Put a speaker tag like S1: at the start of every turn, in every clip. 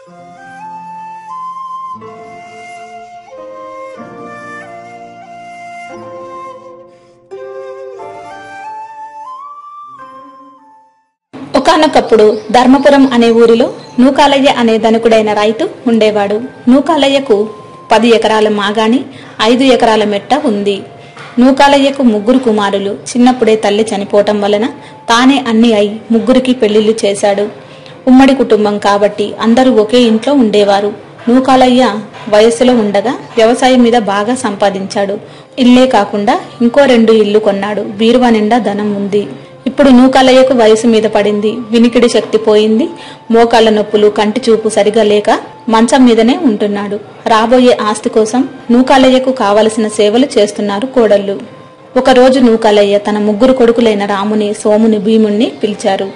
S1: ఒకానొకప్పుడు ధర్మపురం అనే ఊరిలో నూకాలయ్య అనే ధనికుడైన రైతు ఉండేవాడు నూకాలయ్యకు పది ఎకరాల మాగాని ఐదు ఎకరాల మెట్ట ఉంది నూకాలయ్యకు ముగ్గురు కుమారులు చిన్నప్పుడే తల్లి చనిపోవటం వలన తానే అన్ని అయి ముగ్గురికి పెళ్లిళ్లు చేశాడు ఉమ్మడి కుటుంబం కాబట్టి అందరూ ఒకే ఇంట్లో ఉండేవారు నూకాలయ్య వయస్సులో ఉండగా వ్యవసాయం మీద బాగా సంపాదించాడు ఇల్లే కాకుండా ఇంకో రెండు ఇల్లు కొన్నాడు బీరువా నిండా ధనం ఉంది ఇప్పుడు నూకాలయ్యకు వయసు మీద పడింది వినికిడి శక్తి పోయింది మోకాళ్ల నొప్పులు కంటి చూపు సరిగా లేక మంచం మీదనే ఉంటున్నాడు రాబోయే ఆస్తి కోసం నూకాలయ్యకు కావలసిన సేవలు చేస్తున్నారు కోడళ్ళు ఒకరోజు నూకాలయ్య తన ముగ్గురు కొడుకులైన రాముని సోముని భీముణ్ణి పిలిచారు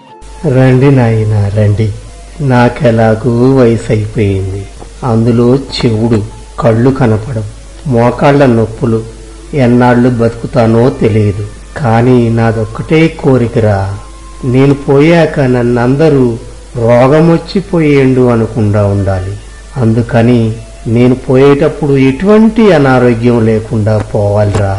S2: రండి నాయన రండి నాకెలాగూ వయసు అయిపోయింది అందులో చెవుడు కళ్ళు కనపడవు మోకాళ్ళ నొప్పులు ఎన్నాళ్ళు బతుకుతానో తెలియదు కానీ నాదొక్కటే కోరికరా నేను పోయాక నన్నందరూ రోగమొచ్చిపోయేండు అనకుండా ఉండాలి అందుకని నేను పోయేటప్పుడు ఎటువంటి అనారోగ్యం లేకుండా పోవాలిరా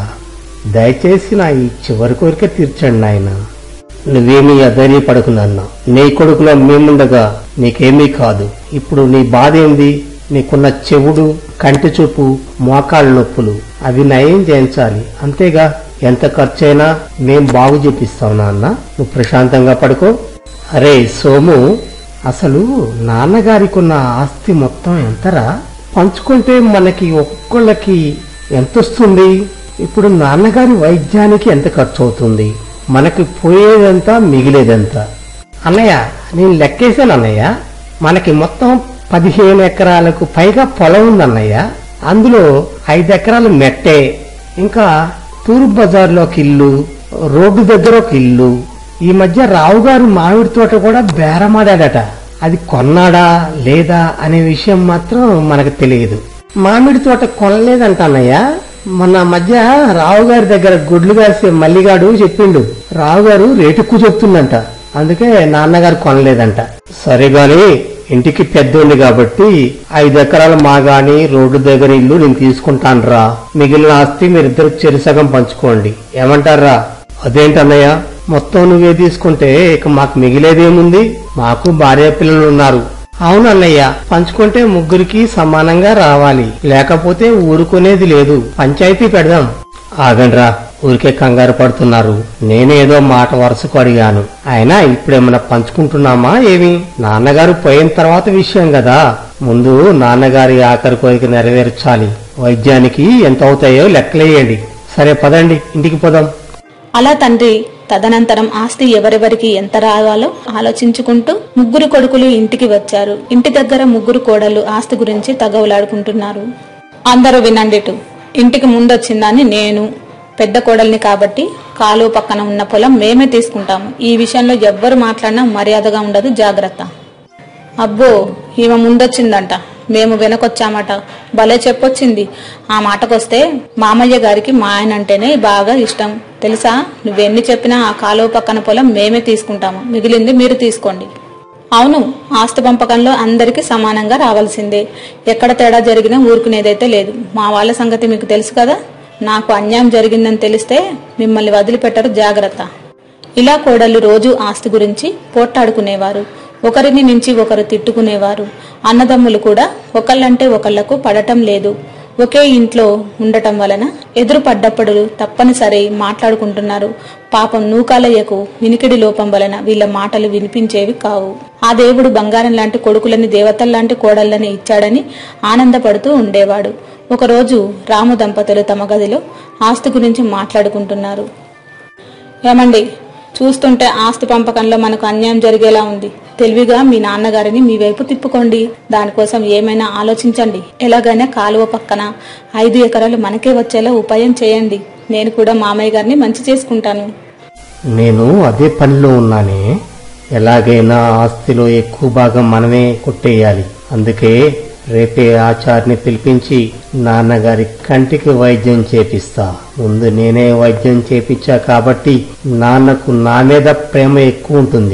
S2: దయచేసి నా ఈ చివరి కోరిక తీర్చండి నాయనా నువ్వేమీ అధైర్యపడకు నాన్న నీ కొడుకులో మేముండగా నీకేమీ కాదు ఇప్పుడు నీ బాధ ఏంది నీకున్న చెవుడు కంటి చూపు మోకాళ్ళ నొప్పులు అవి నయం చేయించాలి అంతేగా ఎంత ఖర్చైనా మేం బాగు చేపిస్తాం నాన్న నువ్వు ప్రశాంతంగా పడుకో అరే సోము అసలు నాన్నగారికి ఉన్న ఆస్తి మొత్తం ఎంతరా పంచుకుంటే మనకి ఒక్కొక్కళ్ళకి ఎంత వస్తుంది ఇప్పుడు నాన్నగారి వైద్యానికి ఎంత ఖర్చు అవుతుంది మనకి పోయేదంతా మిగిలేదంతా అన్నయ్య నేను లెక్కేశాను అన్నయ్య మనకి మొత్తం పదిహేను ఎకరాలకు పైగా పొలం ఉందన్నయ్య అందులో ఐదు ఎకరాలు మెట్టే ఇంకా తూర్పు బజార్లో ఒక ఇల్లు రోడ్డు దగ్గర ఒక ఇల్లు ఈ మధ్య రావు గారి మామిడి తోట కూడా బేరమాడాడట అది కొన్నాడా లేదా అనే విషయం మాత్రం మనకు తెలియదు మామిడి తోట కొనలేదంట అన్నయ్య మొన్న మధ్య రావు గారి దగ్గర గుడ్లు కాసే మల్లిగాడు చెప్పిండు రావు గారు రేటు ఎక్కువ చెప్తుందంట అందుకే నాన్నగారు కొనలేదంట సరే గాని ఇంటికి పెద్ద ఉంది కాబట్టి ఐదు ఎకరాల మాగాని రోడ్డు దగ్గర ఇల్లు నేను తీసుకుంటాను రా మిగిలిన ఆస్తి మీరిద్దరు చెరిసగం పంచుకోండి ఏమంటారా అదేంటన్నయ్య మొత్తం నువ్వే తీసుకుంటే ఇక మాకు మిగిలేదేముంది మాకు భార్య పిల్లలు ఉన్నారు అవును అన్నయ్య పంచుకుంటే ముగ్గురికి సమానంగా రావాలి లేకపోతే ఊరుకునేది లేదు పంచాయతీ పెడదాం ఆగండ్రా ఊరికే కంగారు పడుతున్నారు నేనేదో మాట వరుసకు అడిగాను అయినా ఇప్పుడేమన్నా పంచుకుంటున్నామా ఏమి నాన్నగారు పోయిన తర్వాత విషయం కదా ముందు నాన్నగారి ఆఖరి కోరిక నెరవేర్చాలి వైద్యానికి ఎంత అవుతాయో లెక్కలేయండి సరే పదండి ఇంటికి పోదాం
S1: అలా తండ్రి తదనంతరం ఆస్తి ఎవరెవరికి ఎంత రావాలో ఆలోచించుకుంటూ ముగ్గురు కొడుకులు ఇంటికి వచ్చారు ఇంటి దగ్గర ముగ్గురు కోడళ్ళు ఆస్తి గురించి తగవులాడుకుంటున్నారు అందరూ వినండిటు ఇంటికి ముందొచ్చిందని నేను పెద్ద కోడల్ని కాబట్టి కాలువ పక్కన ఉన్న పొలం మేమే తీసుకుంటాము ఈ విషయంలో ఎవ్వరు మాట్లాడినా మర్యాదగా ఉండదు జాగ్రత్త అబ్బో ఈమె ముందొచ్చిందంట మేము వెనకొచ్చామట భలే చెప్పొచ్చింది ఆ మాటకొస్తే మామయ్య గారికి మా ఆయన అంటేనే బాగా ఇష్టం తెలుసా నువ్వెన్ని చెప్పినా ఆ కాలువ పక్కన పొలం మేమే తీసుకుంటాము మిగిలింది మీరు తీసుకోండి అవును ఆస్తి పంపకంలో అందరికీ సమానంగా రావాల్సిందే ఎక్కడ తేడా జరిగినా ఊరుకునేదైతే లేదు మా వాళ్ళ సంగతి మీకు తెలుసు కదా నాకు అన్యాయం జరిగిందని తెలిస్తే మిమ్మల్ని వదిలిపెట్టరు జాగ్రత్త ఇలా కోడళ్ళు రోజు ఆస్తి గురించి పోట్లాడుకునేవారు ఒకరిని మించి ఒకరు తిట్టుకునేవారు అన్నదమ్ములు కూడా ఒకళ్ళంటే ఒకళ్లకు పడటం లేదు ఒకే ఇంట్లో ఉండటం వలన ఎదురు పడ్డప్పుడు తప్పనిసరి మాట్లాడుకుంటున్నారు పాపం నూకాలయ్యకు వినికిడి లోపం వలన వీళ్ళ మాటలు వినిపించేవి కావు ఆ దేవుడు బంగారం లాంటి కొడుకులని దేవతల్లాంటి కోడళ్ళని ఇచ్చాడని ఆనందపడుతూ ఉండేవాడు ఒకరోజు రాము దంపతులు తమ గదిలో ఆస్తి గురించి మాట్లాడుకుంటున్నారు ఏమండి చూస్తుంటే ఆస్తి పంపకంలో మనకు అన్యాయం జరిగేలా ఉంది తెలివిగా మీ నాన్నగారిని మీ వైపు తిప్పుకోండి దానికోసం ఏమైనా ఆలోచించండి ఎలాగైనా కాలువ పక్కన ఐదు ఎకరాలు మనకే వచ్చేలా ఉపాయం చేయండి నేను కూడా మామయ్య గారిని మంచి చేసుకుంటాను
S2: నేను అదే పనిలో ఉన్నానే ఎలాగైనా ఆస్తిలో ఎక్కువ భాగం మనమే కొట్టేయాలి అందుకే రేపే ఆచార్ని పిలిపించి నాన్నగారి కంటికి వైద్యం చేపిస్తా ముందు నేనే వైద్యం చేపించా కాబట్టి నాన్నకు నా మీద ప్రేమ ఎక్కువ ఉంటుంది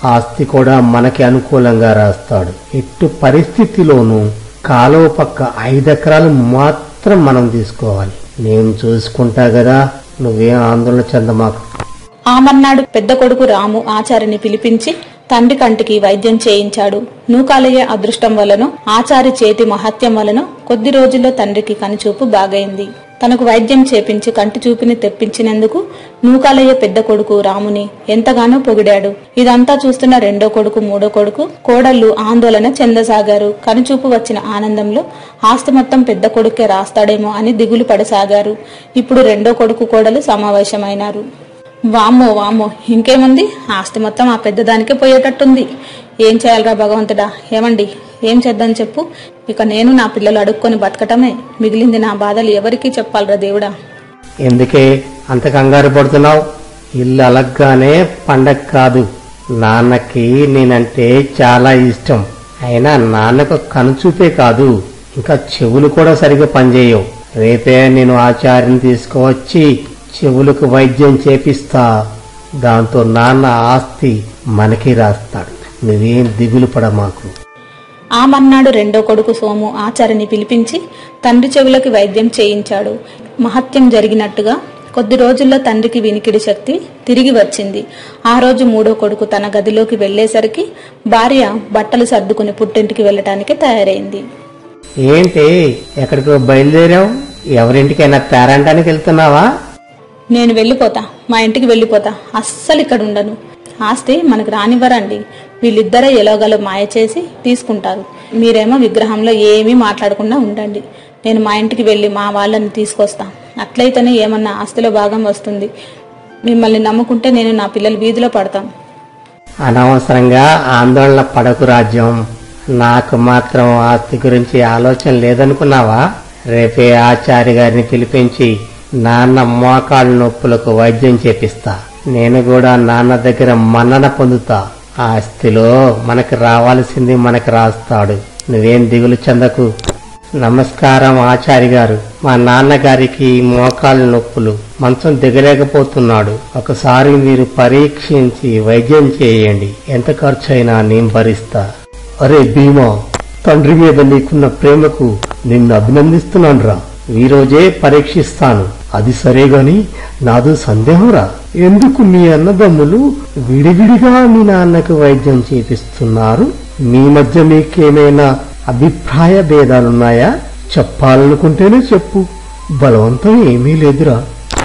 S2: ఆస్తి కూడా మనకి అనుకూలంగా రాస్తాడు ఎట్టు పరిస్థితిలోనూ కాలువ పక్క ఐదెకరాలు మాత్రం మనం తీసుకోవాలి నేను చూసుకుంటా కదా నువ్వేం ఆందోళన చెందమాకు
S1: ఆమర్నాడు పెద్ద కొడుకు రాము ఆచారిని పిలిపించి తండ్రి కంటికి వైద్యం చేయించాడు నూకాలయ్య అదృష్టం వలన ఆచారి చేతి మహత్యం వలన కొద్ది రోజుల్లో తండ్రికి కనుచూపు బాగైంది తనకు వైద్యం చేపించి కంటి చూపుని తెప్పించినందుకు నూకాలయ్య పెద్ద కొడుకు రాముని ఎంతగానో పొగిడాడు ఇదంతా చూస్తున్న రెండో కొడుకు మూడో కొడుకు కోడళ్లు ఆందోళన చెందసాగారు కనుచూపు వచ్చిన ఆనందంలో ఆస్తి మొత్తం పెద్ద కొడుకే రాస్తాడేమో అని దిగులు పడసాగారు ఇప్పుడు రెండో కొడుకు కోడలు సమావేశమైనారు వామ్మో వామ్మో ఇంకేముంది ఆస్తి మొత్తం ఆ పెద్దదానికే పోయేటట్టుంది ఏం చేయాలరా భగవంతుడా ఏమండి ఏం చేద్దాం చెప్పు ఇక నేను నా పిల్లలు అడుక్కొని బతకటమే మిగిలింది నా బాధలు ఎవరికీ చెప్పాలరా దేవుడా
S2: ఎందుకే అంత కంగారు పడుతున్నావు ఇల్లు అలగ్గానే పండగ కాదు నాన్నకి నేనంటే చాలా ఇష్టం అయినా నాన్నకు కనుచూపే కాదు ఇంకా చెవులు కూడా సరిగా పనిచేయవు రేపే నేను ఆచార్యని తీసుకువచ్చి చెవులకు వైద్యం చేపిస్తా దాంతో నాన్న ఆస్తి మనకి రాస్తాడు నువ్వేం దిగులు పడ మాకు
S1: ఆ మర్నాడు రెండో కొడుకు సోము ఆచార్యని పిలిపించి తండ్రి చెవులకి వైద్యం చేయించాడు మహత్యం జరిగినట్టుగా కొద్ది రోజుల్లో తండ్రికి వినికిడి శక్తి తిరిగి వచ్చింది ఆ రోజు మూడో కొడుకు తన గదిలోకి వెళ్లేసరికి భార్య బట్టలు సర్దుకుని పుట్టింటికి వెళ్ళటానికి తయారైంది
S2: ఏంటి ఎక్కడికో బయలుదేరావు ఎవరింటికైనా పేరంటానికి వెళ్తున్నావా
S1: నేను వెళ్ళిపోతా మా ఇంటికి వెళ్ళిపోతా అస్సలు ఇక్కడ ఉండను ఆస్తి మనకు రానివ్వరండి వీళ్ళిద్దరే ఎలాగలో మాయ చేసి తీసుకుంటారు మీరేమో విగ్రహంలో ఏమీ మాట్లాడకుండా ఉండండి నేను మా ఇంటికి వెళ్ళి మా వాళ్ళని తీసుకొస్తా అట్లయితేనే ఏమన్నా ఆస్తిలో భాగం వస్తుంది మిమ్మల్ని నమ్ముకుంటే నేను నా పిల్లలు వీధిలో పడతాం
S2: అనవసరంగా ఆందోళన పడకు రాజ్యం నాకు మాత్రం ఆస్తి గురించి ఆలోచన లేదనుకున్నావా రేపే ఆచార్య గారిని పిలిపించి నాన్న మోకాళ్ళ నొప్పులకు వైద్యం చేపిస్తా నేను కూడా నాన్న దగ్గర మన్నన పొందుతా ఆస్తిలో మనకు రావాల్సింది మనకు రాస్తాడు నువ్వేం దిగులు చెందకు నమస్కారం ఆచారి గారు మా నాన్నగారికి మోకాళ్ళ నొప్పులు మంచం దిగలేకపోతున్నాడు ఒకసారి మీరు పరీక్షించి వైద్యం చేయండి ఎంత ఖర్చు అయినా నేను భరిస్తా అరే భీమా తండ్రి మీద నీకున్న ప్రేమకు నిన్ను అభినందిస్తున్నాను రా ఈ రోజే పరీక్షిస్తాను అది సరే గాని నాదో సందేహం రా ఎందుకు మీ అన్నదమ్ములు విడివిడిగా మీ నాన్నకు వైద్యం చేపిస్తున్నారు మీ మధ్య మీకేమైనా అభిప్రాయ భేదాలున్నాయా చెప్పాలనుకుంటేనే చెప్పు బలవంతం ఏమీ లేదురా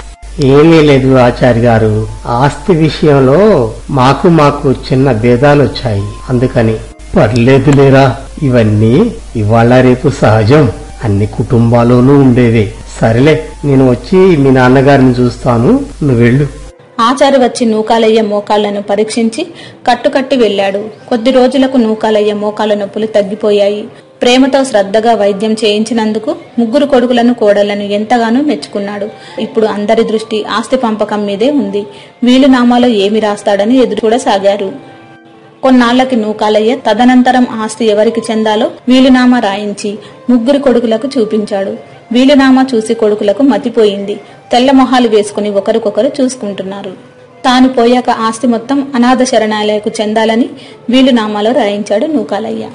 S2: ఏమీ లేదు ఆచార్య గారు ఆస్తి విషయంలో మాకు మాకు చిన్న భేదాలు వచ్చాయి అందుకని పర్లేదులేరా ఇవన్నీ ఇవాళ రేపు సహజం అన్ని కుటుంబాల్లోనూ ఉండేవే సరేలే నేను వచ్చి మీ నాన్నగారిని చూస్తాను నువ్వు వెళ్ళు
S1: ఆచారి వచ్చి నూకాలయ్య మోకాళ్లను పరీక్షించి కట్టుకట్టి వెళ్ళాడు కొద్ది రోజులకు నూకాలయ్య మోకాళ్ళ నొప్పులు తగ్గిపోయాయి ప్రేమతో శ్రద్ధగా వైద్యం చేయించినందుకు ముగ్గురు కొడుకులను కోడళ్లను ఎంతగానో మెచ్చుకున్నాడు ఇప్పుడు అందరి దృష్టి ఆస్తి పంపకం మీదే ఉంది వీలునామాలో ఏమి రాస్తాడని ఎదురు చూడసాగారు కొన్నాళ్లకి నూకాలయ్య తదనంతరం ఆస్తి ఎవరికి చెందాలో వీలునామా రాయించి ముగ్గురు కొడుకులకు చూపించాడు వీలునామా చూసి కొడుకులకు మతిపోయింది తెల్ల మొహాలు వేసుకుని ఒకరికొకరు చూసుకుంటున్నారు తాను పోయాక ఆస్తి మొత్తం అనాథ శరణాలయకు చెందాలని వీలునామాలో రాయించాడు నూకాలయ్య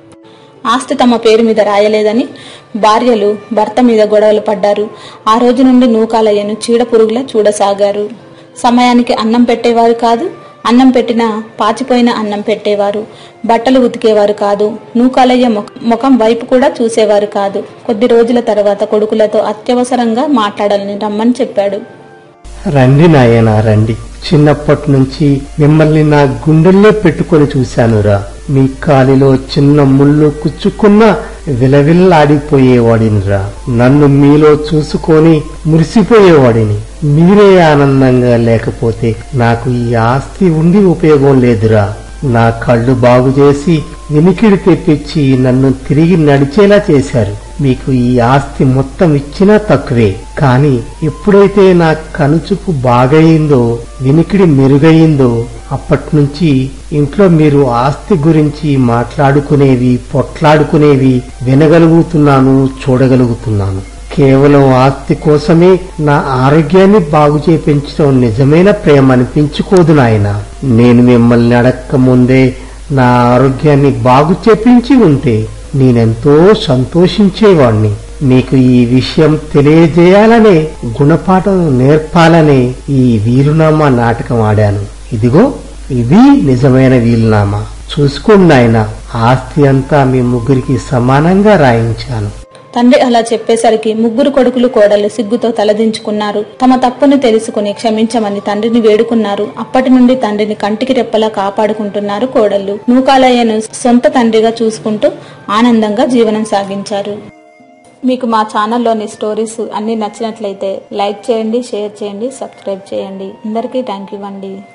S1: ఆస్తి తమ పేరు మీద రాయలేదని భార్యలు భర్త మీద గొడవలు పడ్డారు ఆ రోజు నుండి నూకాలయ్యను చీడ పురుగులా చూడసాగారు సమయానికి అన్నం పెట్టేవారు కాదు అన్నం పెట్టినా పాచిపోయిన అన్నం పెట్టేవారు బట్టలు ఉతికేవారు కాదు నూకాలయ్య ముఖ- ముఖం వైపు కూడా చూసేవారు కాదు కొద్ది రోజుల తర్వాత కొడుకులతో అత్యవసరంగా మాట్లాడాలని రమ్మని చెప్పాడు
S2: రండి నాయనా రండి చిన్నప్పటి నుంచి మిమ్మల్ని నా గుండెల్లో పెట్టుకొని చూశానురా మీ కాలిలో చిన్న ముళ్ళు కుచ్చుకున్నా విలవిల్లాడిపోయేవాడినిరా నన్ను మీలో చూసుకొని మురిసిపోయేవాడిని మీరే ఆనందంగా లేకపోతే నాకు ఈ ఆస్తి ఉండి ఉపయోగం లేదురా నా కళ్ళు బాగు చేసి వినికిడి తెప్పించి నన్ను తిరిగి నడిచేలా చేశారు మీకు ఈ ఆస్తి మొత్తం ఇచ్చినా తక్కువే కానీ ఎప్పుడైతే నా కనుచుకు బాగయిందో వినికిడి మెరుగయిందో అప్పటి నుంచి ఇంట్లో మీరు ఆస్తి గురించి మాట్లాడుకునేవి పొట్లాడుకునేవి వినగలుగుతున్నాను చూడగలుగుతున్నాను కేవలం ఆస్తి కోసమే నా ఆరోగ్యాన్ని బాగు చేపించడం నిజమైన ప్రేమ అనిపించుకోదు నాయన నేను మిమ్మల్ని అడక్క ముందే నా ఆరోగ్యాన్ని బాగు చేపించి ఉంటే నేనెంతో సంతోషించేవాణ్ణి మీకు ఈ విషయం తెలియజేయాలనే గుణపాఠం నేర్పాలనే ఈ వీరునామా నాటకం ఆడాను ఇదిగో ఇది నిజమైన వీలునామా చూసుకోండి ఆయన ఆస్తి అంతా మీ ముగ్గురికి సమానంగా రాయించాను
S1: తండ్రి అలా చెప్పేసరికి ముగ్గురు కొడుకులు కోడలు సిగ్గుతో తలదించుకున్నారు తమ తప్పుని తెలుసుకుని క్షమించమని తండ్రిని వేడుకున్నారు అప్పటి నుండి తండ్రిని కంటికి రెప్పలా కాపాడుకుంటున్నారు కోడళ్ళు నూకాలయ్యను సొంత తండ్రిగా చూసుకుంటూ ఆనందంగా జీవనం సాగించారు మీకు మా ఛానల్లోని స్టోరీస్ అన్ని నచ్చినట్లయితే లైక్ చేయండి షేర్ చేయండి సబ్స్క్రైబ్ చేయండి అందరికీ థ్యాంక్ యూ అండి